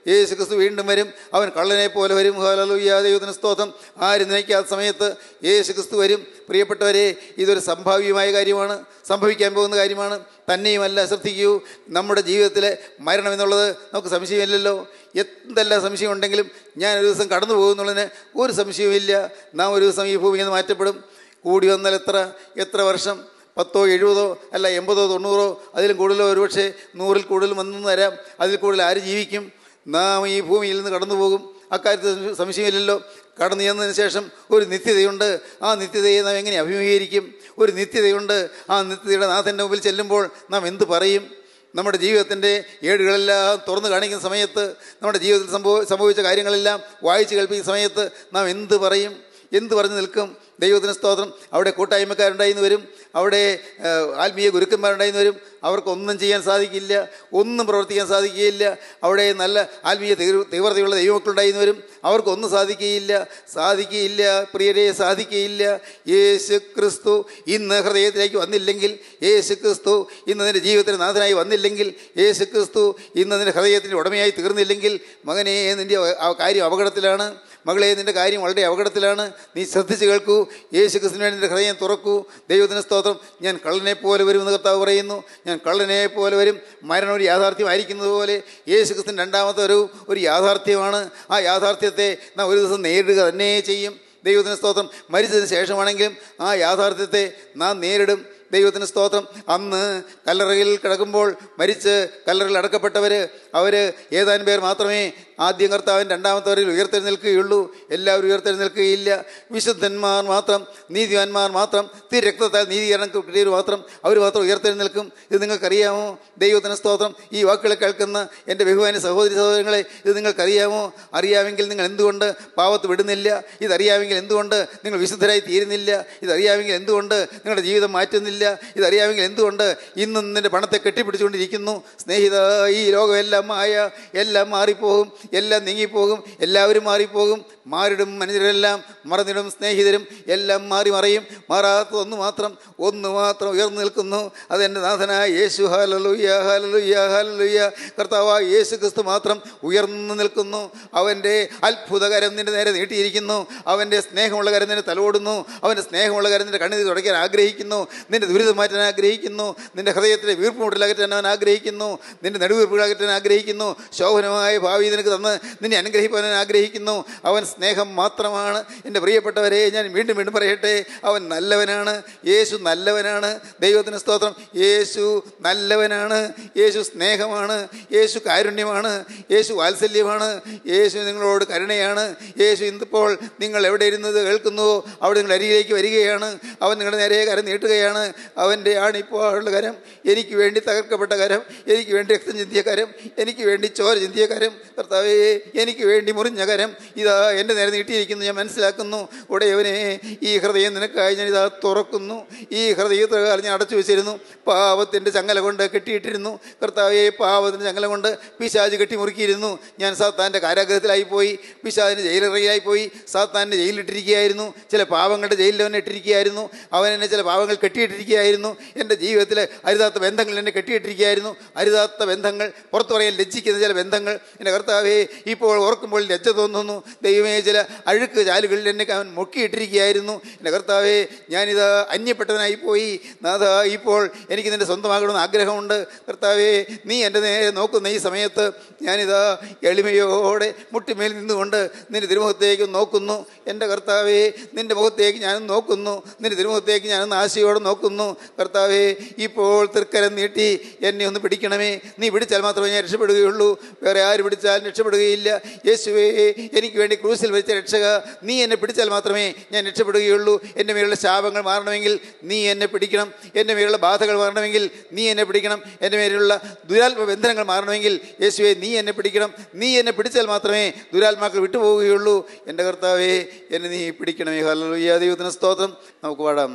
യേശു ക്രിസ്തു വീണ്ടും വരും അവൻ കള്ളനെ പോലെ വരും ഹാലലുയ്യ ദൈവത്തിന് സ്തോത്രം ആരും നയിക്കാത്ത സമയത്ത് യേശു ക്രിസ്തു വരും പ്രിയപ്പെട്ടവരെ ഇതൊരു സംഭാവ്യമായ കാര്യമാണ് സംഭവിക്കാൻ പോകുന്ന കാര്യമാണ് തന്നെയുമല്ല ശ്രദ്ധിക്കൂ നമ്മുടെ ജീവിതത്തിലെ മരണം എന്നുള്ളത് നമുക്ക് സംശയമില്ലല്ലോ എന്തെല്ലാം സംശയം ഉണ്ടെങ്കിലും ഞാൻ ഒരു ദിവസം കടന്നു പോകുന്നുള്ളതിന് ഒരു സംശയവുമില്ല നാം ഒരു ദിവസം ഈ ഭൂമിയിൽ നിന്ന് മാറ്റപ്പെടും കൂടി വന്നാൽ എത്ര എത്ര വർഷം പത്തോ എഴുപതോ അല്ല എൺപതോ തൊണ്ണൂറോ അതിലും കൂടുതലോ ഒരുപക്ഷെ നൂറിൽ കൂടുതൽ വന്നു തരാം അതിൽ കൂടുതൽ ആര് ജീവിക്കും നാം ഈ ഭൂമിയിൽ നിന്ന് കടന്നു പോകും അക്കാര്യത്തിൽ സംശയമില്ലല്ലോ കടന്നു ചെന്നതിന് ശേഷം ഒരു നിത്യതയുണ്ട് ആ നിത്യതയെ നാം എങ്ങനെ അഭിമുഖീകരിക്കും ഒരു നിത്യതയുണ്ട് ആ നിത്യതയുടെ നാഥൻ്റെ മുമ്പിൽ ചെല്ലുമ്പോൾ നാം എന്ത് പറയും നമ്മുടെ ജീവിതത്തിൻ്റെ ഏടുകളെല്ലാം തുറന്നു കാണിക്കുന്ന സമയത്ത് നമ്മുടെ ജീവിതത്തിൽ സംഭവ സംഭവിച്ച കാര്യങ്ങളെല്ലാം വായിച്ച് കേൾപ്പിക്കുന്ന സമയത്ത് നാം എന്ത് പറയും എന്ത് പറഞ്ഞു നിൽക്കും ദൈവത്തിന് സ്തോത്രം അവിടെ കൂട്ടായ്മക്കാരുണ്ടായിന്ന് വരും അവിടെ ഏഹ്, ആത്മീയ ഗുരുക്കന്മാരുണ്ടായിന്ന് വരും അവർക്കൊന്നും ചെയ്യാൻ സാധിക്കില്ല ഒന്നും പ്രവർത്തിക്കാൻ സാധിക്കുകയില്ല അവിടെ നല്ല ആത്മീയ തീവ്ര- തീവ്രതയുള്ള ദൈവമക്കളുണ്ടായിന്ന് വരും അവർക്കൊന്നും സാധിക്കുകയില്ല സാധിക്കുകയില്ല പ്രിയരെ സാധിക്കുകയില്ല യേശു ക്രിസ്തു ഇന്ന് ഹൃദയത്തിലേക്ക് വന്നില്ലെങ്കിൽ യേശു ക്രിസ്തു ഇന്ന് നിൻ്റെ ജീവിതത്തിന് നാഥനായി വന്നില്ലെങ്കിൽ യേശു ക്രിസ്തു ഇന്ന് നിൻ്റെ ഹൃദയത്തിൻ്റെ ഉടമയായി തീർന്നില്ലെങ്കിൽ മകനെ നിൻ്റെ ആ കാര്യം അപകടത്തിലാണ് മകളെ നിൻ്റെ കാര്യം വളരെ അപകടത്തിലാണ് നീ ശ്രദ്ധിച്ച് കേൾക്കൂ യേശു ക്രിസ്തുവിന് വേണ്ടി നിൻ്റെ ഹൃദയം തുറക്കൂ ദൈവത്തിന് സ്തോത്രം ഞാൻ കള്ളനെ പോലെ വരുമെന്ന് കർത്താവ് പറയുന്നു ഞാൻ കള്ളനെ പോലെ വരും മരണം ഒരു യാഥാർത്ഥ്യമായിരിക്കുന്നത് പോലെ യേശു ക്രിസ്തുവിന് രണ്ടാമത്തെ ഒരു ഒരു യാഥാർത്ഥ്യമാണ് ആ യാഥാർത്ഥ്യത്തെ നാം ഒരു ദിവസം നേരിടുക തന്നെ ചെയ്യും ദൈവത്തിന് സ്തോത്രം മരിച്ചതിന് ശേഷമാണെങ്കിലും ആ യാഥാർത്ഥ്യത്തെ നാം നേരിടും ദൈവത്തിന് സ്തോത്രം അന്ന് കല്ലറയിൽ കിടക്കുമ്പോൾ മരിച്ച് കല്ലറയിൽ അടക്കപ്പെട്ടവർ അവർ ഏതാനും പേർ മാത്രമേ ആദ്യം കർത്താവിൻ രണ്ടാമത്തവരിൽ ഉയർത്തെഴുന്നേൽക്കുകയുള്ളൂ എല്ലാവരും ഉയർത്തെഴുന്നേൽക്കുകയില്ല വിശുദ്ധന്മാർ മാത്രം നീതിവാന്മാർ മാത്രം തിരക്തത്താൽ നീതീകരണം കിട്ടിയവർ മാത്രം അവർ മാത്രം ഉയർത്തെഴുന്നേൽക്കും ഇത് നിങ്ങൾക്കറിയാമോ ദൈവത്തിന് സ്തോത്രം ഈ വാക്കുകളെ കേൾക്കുന്ന എൻ്റെ ബഹുമാന സഹോദരി സഹോദരങ്ങളെ ഇത് നിങ്ങൾക്കറിയാമോ അറിയാമെങ്കിൽ നിങ്ങൾ എന്തുകൊണ്ട് പാവത്ത് വിടുന്നില്ല ഇതറിയാമെങ്കിൽ എന്തുകൊണ്ട് നിങ്ങൾ വിശുദ്ധരായി തീരുന്നില്ല ഇതറിയാമെങ്കിൽ എന്തുകൊണ്ട് നിങ്ങളുടെ ജീവിതം മാറ്റുന്നില്ല ഇതറിയാമെങ്കിൽ എന്തുകൊണ്ട് ഇന്നും നിന്റെ പണത്തെ കെട്ടിപ്പിടിച്ചുകൊണ്ടിരിക്കുന്നു സ്നേഹിത ഈ ലോകമെല്ലാം മായ എല്ലാം മാറിപ്പോകും എല്ലാം നീങ്ങിപ്പോകും എല്ലാവരും മാറിപ്പോകും മാറിടും മനുഷ്യരെല്ലാം മറന്നിടും സ്നേഹിതരും എല്ലാം മാറി മറയും മാറാത്ത ഒന്ന് മാത്രം ഒന്ന് മാത്രം ഉയർന്നു നിൽക്കുന്നു അതെൻ്റെ നാഥനായ യേശു ഹാലലുയ്യ ഹാലലുയ്യ ഹാലലുയ്യ കർത്താവായ യേശു ക്രിസ്തു മാത്രം ഉയർന്നു നിൽക്കുന്നു അവൻ്റെ അത്ഭുതകരം നിന്റെ നേരെ നീട്ടിയിരിക്കുന്നു അവൻ്റെ സ്നേഹമുള്ള കരം നിന്നെ തലോടുന്നു അവൻ്റെ സ്നേഹമുള്ള കരം നിന്റെ കണ്ണീർ തുടയ്ക്കാൻ ആഗ്രഹിക്കുന്നു നിന്റെ ദുരിതം മാറ്റാൻ ആഗ്രഹിക്കുന്നു നിന്റെ ഹൃദയത്തിലെ വീർപ്പുമുട്ടൽ അകറ്റാൻ അവൻ ആഗ്രഹിക്കുന്നു നിന്റെ നടുവീർപ്പുകൾ അകറ്റാൻ ആഗ്രഹിക്കുന്നു ശോഭനമായ ഭാവി നിനക്ക് തന്ന് നിന്നെ അനുഗ്രഹിപ്പാൻ അവൻ ആഗ്രഹിക്കുന്നു അവൻ സ്നേഹം മാത്രമാണ് എൻ്റെ പ്രിയപ്പെട്ടവരെ ഞാൻ വീണ്ടും വീണ്ടും പറയട്ടെ അവൻ നല്ലവനാണ് യേശു നല്ലവനാണ് ദൈവത്തിന് സ്തോത്രം യേശു നല്ലവനാണ് യേശു സ്നേഹമാണ് യേശു കാരുണ്യമാണ് യേശു വാത്സല്യമാണ് യേശു നിങ്ങളോട് കരുണയാണ് യേശു ഇന്നിപ്പോൾ നിങ്ങൾ എവിടെ ഇരുന്നത് കേൾക്കുന്നുവോ അവിടെ നിങ്ങൾ അരികിലേക്ക് വരികയാണ് അവൻ നിങ്ങളുടെ നേരെ കരം നീട്ടുകയാണ് അവൻ്റെ ആണിപ്പോഴുള്ള കരം എനിക്ക് വേണ്ടി തകർക്കപ്പെട്ട കരം എനിക്ക് വേണ്ടി രക്തം ചിന്തിയ കരം എനിക്ക് വേണ്ടി ചോര ചിന്തിയ കരം കർത്താവേ എനിക്ക് വേണ്ടി മുറിഞ്ഞ കരം ഇതാ എൻ്റെ നേരെ നീട്ടിയിരിക്കുന്നു ഞാൻ മനസ്സിലാക്കുന്നു ഉടയവനെ ഈ ഹൃദയം നിനക്കായി ഞാൻ ഇതാ തുറക്കുന്നു ഈ ഹൃദയത്തെ ഞാൻ അടച്ചു വെച്ചിരുന്നു പാവത്തിൻ്റെ ചങ്ങല കൊണ്ട് കെട്ടിയിട്ടിരുന്നു കർത്താവെ പാവത്തിൻ്റെ ചങ്ങല കൊണ്ട് പിശാജ് കെട്ടി മുറുക്കിയിരുന്നു ഞാൻ സാത്താൻ്റെ കാരാഗ്രഹത്തിലായി പോയി പിശാജിൻ്റെ ജയിലറയിലായി പോയി സാത്താൻ്റെ ജയിലിലിട്ടിരിക്കുകയായിരുന്നു ചില പാവങ്ങളുടെ ജയിലിൽ അവനെ ഇട്ടിരിക്കുകയായിരുന്നു അവൻ എന്നെ ചില പാവങ്ങൾ കെട്ടിയിട്ടിരിക്കുകയായിരുന്നു എൻ്റെ ജീവിതത്തിൽ അരുതാത്ത ബന്ധങ്ങൾ എന്നെ കെട്ടിയിട്ടിരിക്കുകയായിരുന്നു അരുതാത്ത ബന്ധങ്ങൾ പുറത്തു പറയാൻ ലജ്ജിക്കുന്ന ചില ബന്ധങ്ങൾ എൻ്റെ കർത്താവെ ഇപ്പോൾ ഓർക്കുമ്പോൾ ലജ്ജ തോന്നുന്നു ദൈവമേ ചില അഴുക്ക് ചാലുകളിൽ എന്നെ അവൻ മുക്കിയിട്ടിരിക്കുകയായിരുന്നു എൻ്റെ കർത്താവെ ഞാനിത് അന്യപ്പെട്ടവനായി പോയി നാഥ ഇപ്പോൾ എനിക്ക് നിൻ്റെ സ്വന്തമാകണമെന്ന് ആഗ്രഹമുണ്ട് കർത്താവെ നീ എൻ്റെ നേരെ നോക്കുന്ന ഈ സമയത്ത് ഞാനിതാ എളിമയോടെ മുട്ടിമേൽ നിന്നുകൊണ്ട് നിൻ്റെ തിരുമുഖത്തേക്ക് നോക്കുന്നു എൻ്റെ കർത്താവെ നിൻ്റെ മുഖത്തേക്ക് ഞാനും നോക്കുന്നു നിൻ്റെ തിരുമുഖത്തേക്ക് ഞാനൊന്ന് ആശയോടെ നോക്കുന്നു കർത്താവെ ഇപ്പോൾ തൃക്കരം നീട്ടി എന്നെ ഒന്ന് പിടിക്കണമേ നീ പിടിച്ചാൽ മാത്രമേ ഞാൻ രക്ഷപ്പെടുകയുള്ളൂ വേറെ ആര് പിടിച്ചാലും രക്ഷപ്പെടുകയില്ല യേശുവേ എനിക്ക് വേണ്ടി ക്രൂസിൽ വെച്ച രക്ഷക നീ എന്നെ പിടിച്ചാൽ മാത്രമേ ഞാൻ രക്ഷപ്പെടുകയുള്ളൂ എൻ്റെ മേലുള്ള ശാപങ്ങൾ മാറണമെങ്കിൽ നീ എന്നെ പിടിക്കണം എൻ്റെ മേലുള്ള ബാധകൾ മാറണമെങ്കിൽ നീ എന്നെ പിടിക്കണം എൻ്റെ മേലുള്ള ദുരാത്മ ബന്ധനങ്ങൾ മാറണമെങ്കിൽ യേശുവെ നീ എന്നെ പിടിക്കണം നീ എന്നെ പിടിച്ചാൽ മാത്രമേ ദുരാത്മാക്കൾ വിട്ടുപോവുകയുള്ളൂ എൻ്റെ കർത്താവേ എന്നെ നീ പിടിക്കണമേ ഹല്ലേലൂയ ദൈവത്തിന് സ്തോത്രം നമുക്ക് പാടാം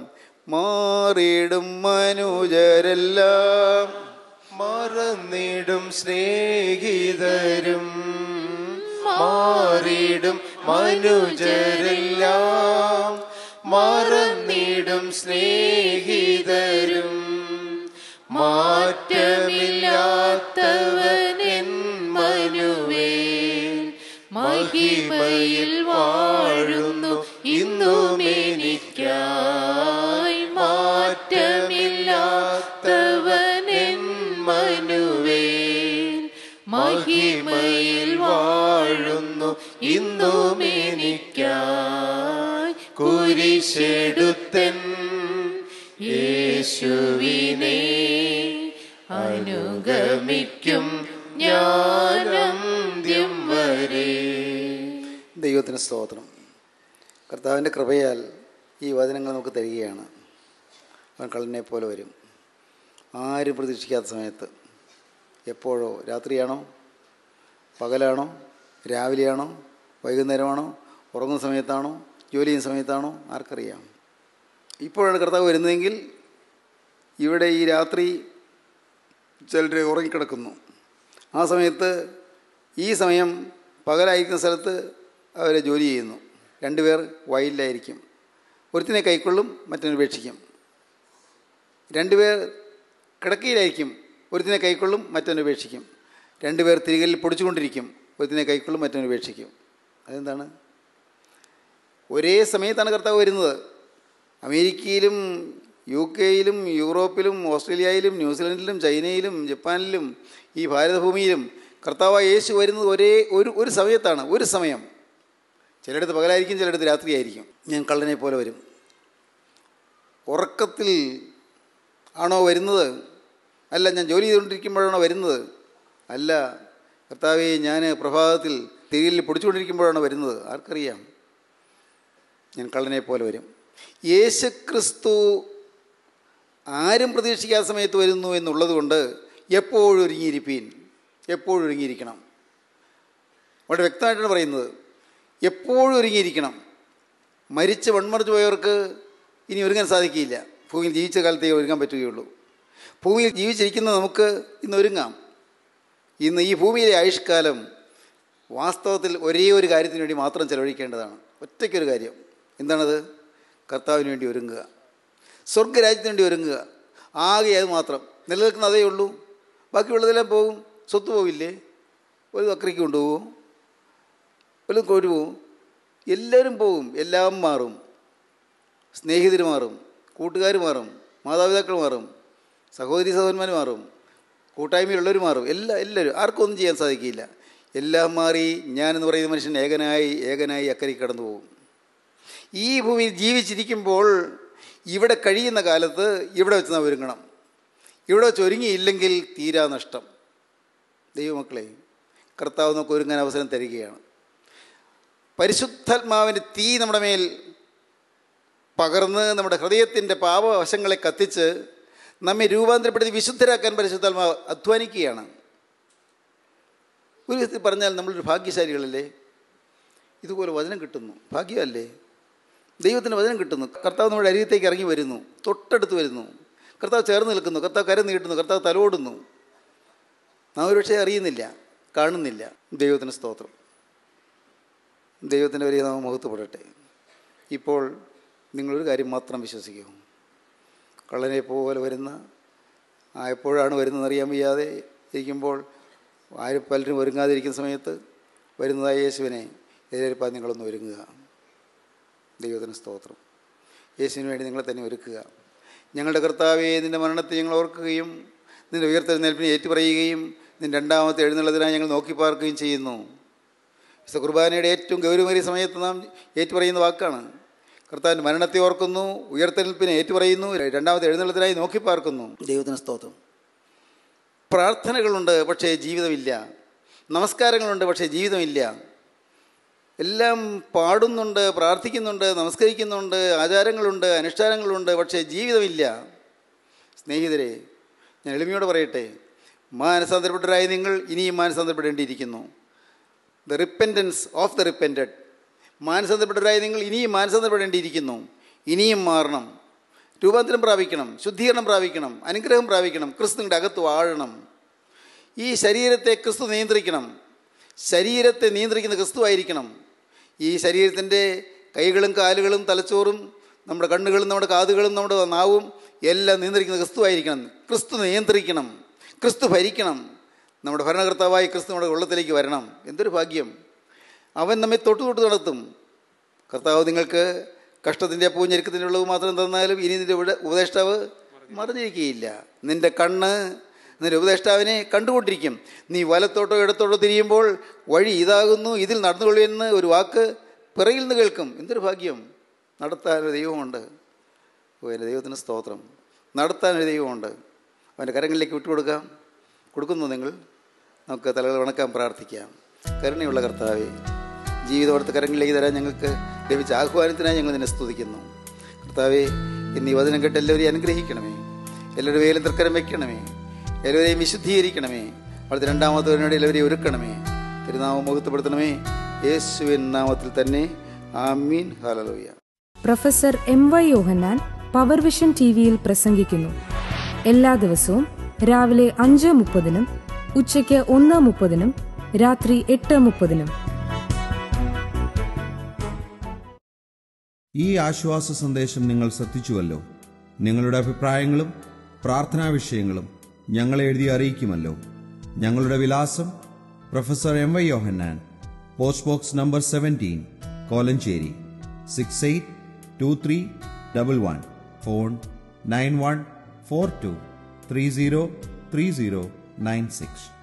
മാറിയിടും മനുജരെല്ലാം മറന്നിടും സ്നേഹിതരും മാറിടും മനുജരെല്ലാം മറന്നിടും സ്നേഹിതരും മാറ്റമില്ലാത്തവൻ എൻ മനുവേ മഹിമയിൽ വാഴുന്നു ഇന്നും എനിക്കായി മാറ്റമില്ലാത്തവനെൻ മനുവേൽ മഹിമയിൽ വാഴുന്നു ഇന്നും എനിക്കായി കുരിശെടുത്തൻ യേശുവിനെ അനുഗമിക്കും ഞാനന്ത്യം വരെ ദൈവത്തിന് സ്തോത്രം കർത്താവിൻ്റെ കൃപയാൽ ഈ വചനങ്ങൾ നമുക്ക് തരികയാണ് അവൻ കള്ളനെ പോലെ വരും ആരും പ്രതീക്ഷിക്കാത്ത സമയത്ത് എപ്പോഴോ രാത്രിയാണോ പകലാണോ രാവിലെയാണോ വൈകുന്നേരമാണോ ഉറങ്ങുന്ന സമയത്താണോ ജോലി ചെയ്യുന്ന സമയത്താണോ ആർക്കറിയാം ഇപ്പോഴാണ് കർത്താവ് വരുന്നതെങ്കിൽ ഇവിടെ ഈ രാത്രി ചിലർ ഉറങ്ങിക്കിടക്കുന്നു ആ സമയത്ത് ഈ സമയം പകലായിരിക്കുന്ന സ്ഥലത്ത് അവർ ജോലി ചെയ്യുന്നു രണ്ടുപേർ വയലിലായിരിക്കും ഒരുത്തിനെ കൈക്കൊള്ളും മറ്റൊന്ന് ഉപേക്ഷിക്കും രണ്ടുപേർ കിടക്കയിലായിരിക്കും ഒരുത്തിനെ കൈക്കൊള്ളും മറ്റൊന്ന് ഉപേക്ഷിക്കും രണ്ടുപേർ തിരികലിൽ പൊടിച്ചുകൊണ്ടിരിക്കും ഒരുത്തിനെ കൈക്കൊള്ളും മറ്റൊന്ന് ഉപേക്ഷിക്കും അതെന്താണ് ഒരേ സമയത്താണ് കർത്താവ് വരുന്നത് അമേരിക്കയിലും യു കെയിലും യൂറോപ്പിലും ഓസ്ട്രേലിയയിലും ന്യൂസിലൻഡിലും ചൈനയിലും ജപ്പാനിലും ഈ ഭാരതഭൂമിയിലും കർത്താവായ യേശു വരുന്നത് ഒരേ ഒരു ഒരു സമയത്താണ് ഒരു സമയം ചിലയിടത്ത് പകലായിരിക്കും ചിലയിടത്ത് രാത്രിയായിരിക്കും ഞാൻ കള്ളനെ പോലെ വരും ഉറക്കത്തിൽ ആണോ വരുന്നത് അല്ല ഞാൻ ജോലി ചെയ്തുകൊണ്ടിരിക്കുമ്പോഴാണോ വരുന്നത് അല്ല കർത്താവെ ഞാൻ പ്രഭാതത്തിൽ തിരിയിൽ പൊടിച്ചുകൊണ്ടിരിക്കുമ്പോഴാണോ വരുന്നത് ആർക്കറിയാം ഞാൻ കള്ളനെ പോലെ വരും യേശുക്രിസ്തു ആരും പ്രതീക്ഷിക്കാത്ത സമയത്ത് വരുന്നു എന്നുള്ളത് കൊണ്ട് എപ്പോഴും ഒരുങ്ങിയിരിപ്പീൻ എപ്പോഴും ഒരുങ്ങിയിരിക്കണം വളരെ വ്യക്തമായിട്ടാണ് പറയുന്നത് എപ്പോഴും ഒരുങ്ങിയിരിക്കണം മരിച്ച് വൺമറിച്ച് പോയവർക്ക് ഇനി ഒരുങ്ങാൻ സാധിക്കില്ല ഭൂമിയിൽ ജീവിച്ച കാലത്തേ ഒരുങ്ങാൻ പറ്റുകയുള്ളൂ ഭൂമിയിൽ ജീവിച്ചിരിക്കുന്ന നമുക്ക് ഇന്ന് ഒരുങ്ങാം ഇന്ന് ഈ ഭൂമിയിലെ ആയുഷ്കാലം വാസ്തവത്തിൽ ഒരേ ഒരു കാര്യത്തിന് വേണ്ടി മാത്രം ചെലവഴിക്കേണ്ടതാണ് ഒറ്റയ്ക്കൊരു കാര്യം എന്താണത് കർത്താവിന് വേണ്ടി ഒരുങ്ങുക സ്വർഗരാജ്യത്തിന് വേണ്ടി ഒരുങ്ങുക ആകെ അത് മാത്രം നിലനിൽക്കുന്ന അതേ ഉള്ളൂ ബാക്കിയുള്ളതെല്ലാം പോകും സ്വത്ത് പോവില്ലേ ഒരു അക്രയ്ക്ക് കൊണ്ടുപോകും വല്ലതും കൊരുപോകും എല്ലാവരും പോകും എല്ലാം മാറും സ്നേഹിതർ മാറും കൂട്ടുകാർ മാറും മാതാപിതാക്കൾ മാറും സഹോദരി സഹോദരന്മാർ മാറും കൂട്ടായ്മയിലുള്ളവർ മാറും എല്ലാ എല്ലാവരും ആർക്കും ഒന്നും ചെയ്യാൻ സാധിക്കില്ല എല്ലാം മാറി ഞാനെന്ന് പറയുന്ന മനുഷ്യൻ ഏകനായി ഏകനായി അക്കരയ്ക്ക് കടന്നു പോകും ഈ ഭൂമിയിൽ ജീവിച്ചിരിക്കുമ്പോൾ ഇവിടെ കഴിയുന്ന കാലത്ത് ഇവിടെ വെച്ച് നാം ഒരുങ്ങണം ഇവിടെ വെച്ച് ഒരുങ്ങിയില്ലെങ്കിൽ തീരാ നഷ്ടം ദൈവമക്കളെ കർത്താവ് നമുക്ക് ഒരുങ്ങാൻ അവസരം തരികയാണ് പരിശുദ്ധാത്മാവിൻ്റെ തീ നമ്മുടെ മേൽ പകർന്ന് നമ്മുടെ ഹൃദയത്തിൻ്റെ പാപവശങ്ങളെ കത്തിച്ച് നമ്മെ രൂപാന്തരപ്പെടുത്തി വിശുദ്ധരാക്കാൻ പരിശുദ്ധാത്മാവ് അധ്വാനിക്കുകയാണ് ഒരു വിധത്തിൽ പറഞ്ഞാൽ നമ്മളൊരു ഭാഗ്യശാലികളല്ലേ ഇതുപോലെ വചനം കിട്ടുന്നു ഭാഗ്യമല്ലേ ദൈവത്തിൻ്റെ വചനം കിട്ടുന്നു കർത്താവ് നമ്മുടെ അരികത്തേക്ക് ഇറങ്ങി വരുന്നു തൊട്ടടുത്ത് വരുന്നു കർത്താവ് ചേർന്ന് നിൽക്കുന്നു കർത്താവ് കരം നീട്ടുന്നു കർത്താവ് തലോടുന്നു നാം ഒരുപക്ഷെ അറിയുന്നില്ല കാണുന്നില്ല ദൈവത്തിന് സ്തോത്രം ദൈവത്തിൻ്റെ വലിയ നാമം മഹത്വപ്പെടട്ടെ ഇപ്പോൾ നിങ്ങളൊരു കാര്യം മാത്രം വിശ്വസിക്കൂ കള്ളനെ പോലെ വരുന്ന ആ എപ്പോഴാണ് വരുന്നതെന്ന് അറിയാൻ വയ്യാതെ ഇരിക്കുമ്പോൾ ആരും പലരും ഒരുങ്ങാതിരിക്കുന്ന സമയത്ത് വരുന്നതായ യേശുവിനെ എതിരേൽപ്പാൻ നിങ്ങളൊന്ന് ഒരുങ്ങുക ദൈവത്തിന് സ്തോത്രം യേശുവിന് വേണ്ടി നിങ്ങളെ തന്നെ ഒരുക്കുക ഞങ്ങളുടെ കർത്താവെ നിൻ്റെ മരണത്തെ ഞങ്ങൾ ഓർക്കുകയും നിൻ്റെ ഉയർത്തെഴുന്നേൽപ്പിനെ ഏറ്റുപറയുകയും നിൻ്റെ രണ്ടാമത്തെ എഴുന്നള്ളതിനായി ഞങ്ങൾ നോക്കിപ്പാർക്കുകയും ചെയ്യുന്നു വിശുദ്ധ കുർബാനയുടെ ഏറ്റവും ഗൗരവമേറിയ സമയത്ത് നാം ഏറ്റുപറയുന്ന വാക്കാണ് കർത്താവിൻ്റെ മരണത്തെ ഓർക്കുന്നു ഉയർത്തെഴുന്നേൽപ്പിനെ ഏറ്റുപറയുന്നു രണ്ടാമത്തെ എഴുന്നള്ളത്തിനായി നോക്കിപ്പാർക്കുന്നു ദൈവത്തിന് സ്തോത്രം പ്രാർത്ഥനകളുണ്ട് പക്ഷേ ജീവിതമില്ല നമസ്കാരങ്ങളുണ്ട് പക്ഷേ ജീവിതമില്ല എല്ലാം പാടുന്നുണ്ട് പ്രാർത്ഥിക്കുന്നുണ്ട് നമസ്കരിക്കുന്നുണ്ട് ആചാരങ്ങളുണ്ട് അനുഷ്ഠാനങ്ങളുണ്ട് പക്ഷേ ജീവിതമില്ല സ്നേഹിതരെ ഞാൻ എളിമയോട് പറയട്ടെ മാനസാന്തരപ്പെട്ടവരായ നിങ്ങൾ ഇനിയും മാനസാന്തരപ്പെടേണ്ടിയിരിക്കുന്നു the repentance of the repented മാനസാന്തരപ്പെട്ടവരായ നിങ്ങൾ ഇനിയും മാനസാന്തരപ്പെടേണ്ടിയിരിക്കുന്നു ഇനിയും മാറണം രൂപാന്തരം പ്രാപിക്കണം ശുദ്ധീകരണം പ്രാപിക്കണം അനുഗ്രഹം പ്രാപിക്കണം ക്രിസ്തു നിങ്ങളുടെ അകത്ത് വാഴണം ഈ ശരീരത്തെ ക്രിസ്തു നിയന്ത്രിക്കണം ശരീരത്തെ നിയന്ത്രിക്കുന്ന ക്രിസ്തു ആയിരിക്കണം ഈ ശരീരത്തിൻ്റെ കൈകളും കാലുകളും തലച്ചോറും നമ്മുടെ കണ്ണുകളും നമ്മുടെ കാതുകളും നമ്മുടെ നാവും എല്ലാം നിയന്ത്രിക്കുന്ന ക്രിസ്തു ആയിരിക്കണം ക്രിസ്തു നിയന്ത്രിക്കണം ക്രിസ്തു ഭരിക്കണം നമ്മുടെ ഭരണകർത്താവായി ക്രിസ്തു നമ്മുടെ ഉള്ളത്തിലേക്ക് വരണം എന്തൊരു ഭാഗ്യം അവൻ നമ്മെ തൊട്ടു തൊട്ട് നടത്തും കർത്താവ് നിങ്ങൾക്ക് കഷ്ടത്തിൻ്റെ അപ്പവും ഞെരുക്കത്തിൻ്റെ ഉള്ളവ് മാത്രം തന്നാലും ഇനി നിന്റെ ഉപദേ- ഉപദേഷ്ടാവ് മറിഞ്ഞിരിക്കുകയില്ല നിന്റെ കണ്ണ് നിന്റെ ഉപദേഷ്ടാവിനെ കണ്ടുകൊണ്ടിരിക്കും നീ വലത്തോട്ടോ ഇടത്തോട്ടോ തിരിയുമ്പോൾ വഴി ഇതാകുന്നു ഇതിൽ നടന്നുകൊള്ളുമെന്ന് ഒരു വാക്ക് പിറയിൽ നിന്ന് കേൾക്കും എന്തൊരു ഭാഗ്യം നടത്താൻ ഒരു ദൈവമുണ്ട് ഓ എൻ്റെ ദൈവത്തിന് സ്തോത്രം നടത്താൻ ഒരു ദൈവമുണ്ട് അവൻ്റെ കരങ്ങളിലേക്ക് വിട്ടുകൊടുക്കാം കൊടുക്കുന്നു നിങ്ങൾ നമുക്ക് തലകൾ വണക്കാൻ പ്രാർത്ഥിക്കാം കരുണയുള്ള കർത്താവേ ജീവിതം അവിടുത്തെ കരങ്ങളിലേക്ക് തരാൻ ഞങ്ങൾക്ക് ലഭിച്ച ആഹ്വാനത്തിനായി ഞങ്ങൾ നിന്നെ സ്തുതിക്കുന്നു കർത്താവേ ഇന്ന് ഈ വചനം കേട്ട് എല്ലാവരെയും അനുഗ്രഹിക്കണമേ എല്ലാവരുടെ വേലും തർക്കരം വെക്കണമേ എല്ലാവരെയും വിശുദ്ധീകരിക്കണമേ അവിടുത്തെ രണ്ടാമത്തെ വരനോട് എല്ലാവരെയും ഒരുക്കണമേ തിരുനാമം മുഖത്തപ്പെടുത്തണമേ യേശുവിൻ നാമത്തിൽ തന്നെ ആമീൻ ഹാലലോയ്യ professor M Y Yohannan power vision T വിയിൽ പ്രസംഗിക്കുന്നു എല്ലാ ദിവസവും രാവിലെ അഞ്ച് മുപ്പതിനും ഉച്ചയ്ക്ക് ഒന്ന് മുപ്പതിനും രാത്രി എട്ട് മുപ്പതിനും ഈ ആശ്വാസ സന്ദേശം നിങ്ങൾ ശ്രദ്ധിച്ചുവല്ലോ നിങ്ങളുടെ അഭിപ്രായങ്ങളും പ്രാർത്ഥനാ വിഷയങ്ങളും ഞങ്ങളെ എഴുതി അറിയിക്കുമല്ലോ ഞങ്ങളുടെ വിലാസം professor M Y Yohannan post box number seventeen Kolenchery six eight two three double one phone nine one four two three zero three zero nine six